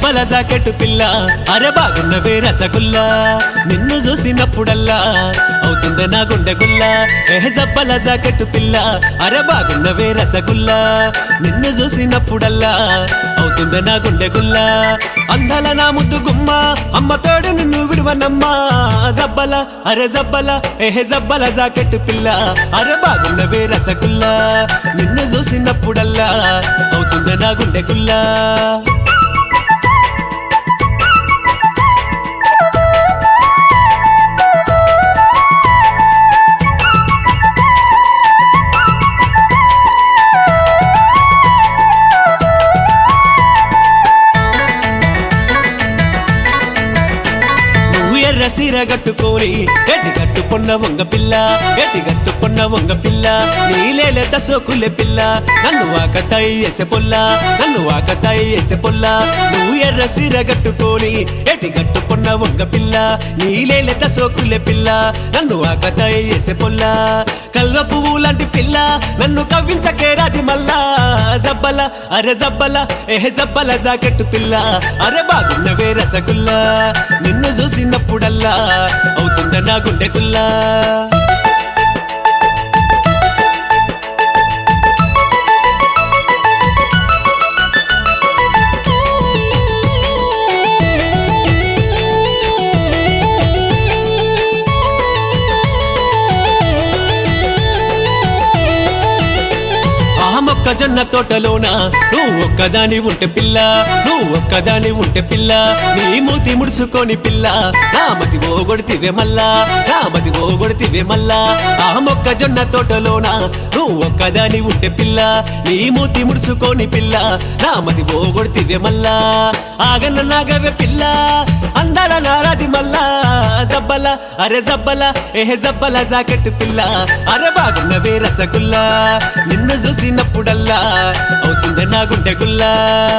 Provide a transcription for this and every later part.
జబ్బల jacket పిల్ల అరే బాగున్నవే రసగుల్లా నిన్ను చూసినప్పుడల్లా అవుతుంది నా గుండె గుల్ల ఏ జబ్బల జాకెట్ పిల్ల అరే బాగున్నవే రసగుల్లా నిన్ను చూసినప్పుడల్లా అవుతుంది నా గుండె గుల్ల అందాల నా ముద్దు గుమ్మ అమ్మ తోడు నిన్ను విడువనమ్మా జబ్బల అరే జబ్బల ఏ జబ్బల జాకెట్ పిల్ల అరే బాగున్నవే రసగుల్లా నిన్ను చూసినప్పుడల్లా అవుతుంది నా గుండె గుల్లా నువ్వు ఎర్ర సీర కట్టుకోని గట్టి గట్టు పొన్న వంగ పిల్ల గట్టి గట్టు పొన్న వంగ పిల్ల నీలేలేత సోకులే పిల్ల నన్ను వాకతాయి ఎసె పొల్ల నన్ను వాకతాయి ఎసె పొల్ల నువ్వు ఎర్ర సీర కట్టుకోని గట్టి గట్టు పొన్న వంగ పిల్ల నీలేలేత సోకులే పిల్ల నన్ను వాకతాయి ఎసె పొల్ల కల్వ పువ్వు లాంటి పిల్ల నన్ను కవ్వించకే రాజి మల్లా జబ్బల అరే జబ్బల ఏ జబ్బల జాకెట్టు పిల్ల అరే బాగున్నవే రసగుల్లా నిన్ను చూసినప్పుడల్లా అవుతుంద నా గుండె గుల్లా ఆ మొక్కజొన్న తోటలోన నువ్వు ఒక్కదాని ఉంటే పిల్ల నువ్వు ఒక్కదాని ఉంటే పిల్ల నీ మూతి ముడుచుకొని పిల్ల నా మతి ఓగొడితివే మల్లా నా మతి ఓగొడితివే మల్లా ఆ మొక్కజొన్న తోటలోన నువ్వు ఒక్కదాని ఉంటే పిల్ల నీ మూతి ముడుచుకొని పిల్ల నా మతి ఓగొడితివే మల్లా ఆగన్న నాగవే పిల్ల అందాల నారాజి మల్లా జబ్బల అరే జబ్బల ఏ జబ్బల జాకెట్ పిల్ల అరే బాగున్నవే రసగుల్లా నిన్ను చూసినప్పుడల్లా అవుతుంది నా గుండె గుల్లా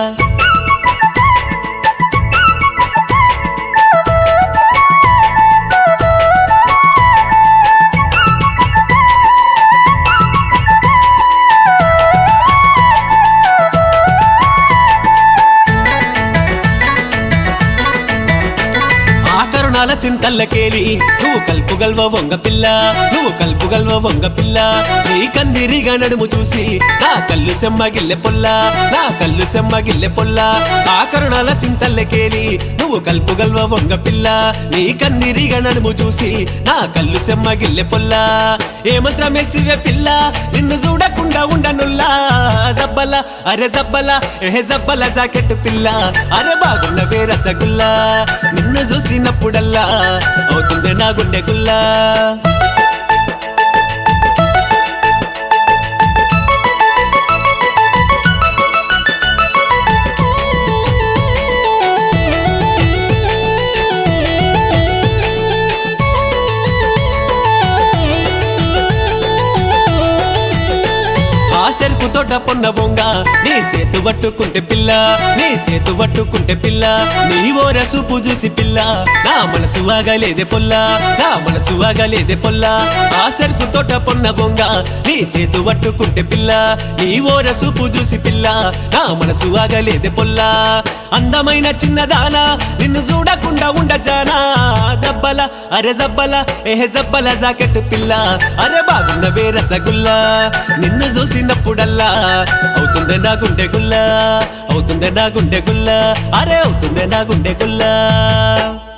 ఆ కరుణాల సింతల్లకేలి నువ్వు కల్పుగల్వ వంగ పిల్ల నువ్వు కల్పుగల్వ వంగ పిల్ల నీ కందిరిగా నడుము చూసి నా కళ్ళు సెమ్మగిల్లె పొల్ల నా కళ్ళు సెమ్మగిల్లె పొల్ల ఆ కరుణాల సింతల్లకేలి నువ్వు కల్పుగల్వ వంగ పిల్ల నీ కందిరిగా నడుము చూసి నా కళ్ళు సెమ్మగిల్లె పొల్ల ఏ మంత్రమేసివే పిల్ల నిన్ను చూడకుండా ఉండనుల్లా జబ్బల అరే జబ్బల ఏ జబ్బల జాకెట్ పిల్ల అరే బాగున్నవే రసగుల్లా నిన్ను చూసినప్పుడల్లా అవుతుంది నా గుండె గుల్లా ఆ చెరుకు తోట పొన్న బొంగ నీ చేతు పట్టుకుంటే పిల్ల నీ చేతు పట్టుకుంటే పిల్ల నీ ఓర సూపు చూసి పిల్ల నా మనసు ఆగలేదే పొల్ల నా మనసు ఆగలేదే పొల్ల ఆ చెరుకు తోట పొన్న బొంగ నీ చేతు పట్టుకుంటే పిల్ల నీ ఓర సూపు చూసి పిల్ల నా మనసు ఆగలేదే పొల్ల అందమైన చిన్నదానా నిన్ను చూడకుండా ఉండజానా దబ్బల అరే జబ్బల ఏ జబ్బల జాకెట్ పిల్ల అరే బాగున్నవే రసగుల్లా నిన్ను చూసినప్పుడల్లా అవుతుందే నా గుండె గుల్లా అవుతుందే నా గుండె గుల్లా అరే అవుతుందే నా గుండె గుల్లా